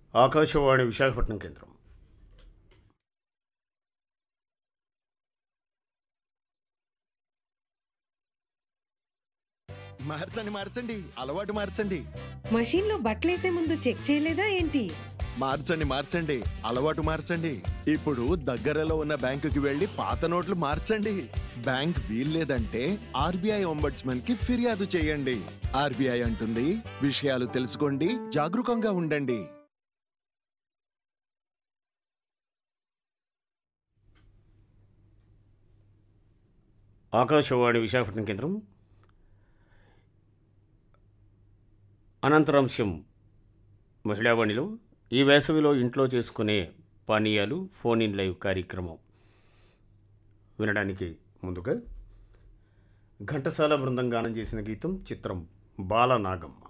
ఆకాశవాణి విశాఖపట్నం కేంద్రం మార్చండి మార్చండి అలవాటు మార్చండి మషీన్లో బట్టలేసే ముందు చెక్ చేయలేదా ఏంటి మార్చండి మార్చండి అలవాటు మార్చండి ఇప్పుడు దగ్గరలో ఉన్న బ్యాంకుకి వెళ్లి పాత నోట్లు మార్చండి బ్యాంక్ వీల్లేదంటే ఆర్బీఐ ఒంబడ్స్మన్ కి ఫిర్యాదు చేయండి ఆర్బీఐ అంటుంది విషయాలు తెలుసుకోండి జాగరూకంగా ఉండండి ఆకాశవాణి విశాఖపట్నం కేంద్రం అనంతరాంశం మహిళావాణిలో ఈ వేసవిలో ఇంట్లో చేసుకునే పానీయాలు ఫోన్ ఇన్ లైవ్ కార్యక్రమం వినడానికి ముందుగా ఘంటసాల బృందం గానం చేసిన గీతం చిత్రం బాలనాగం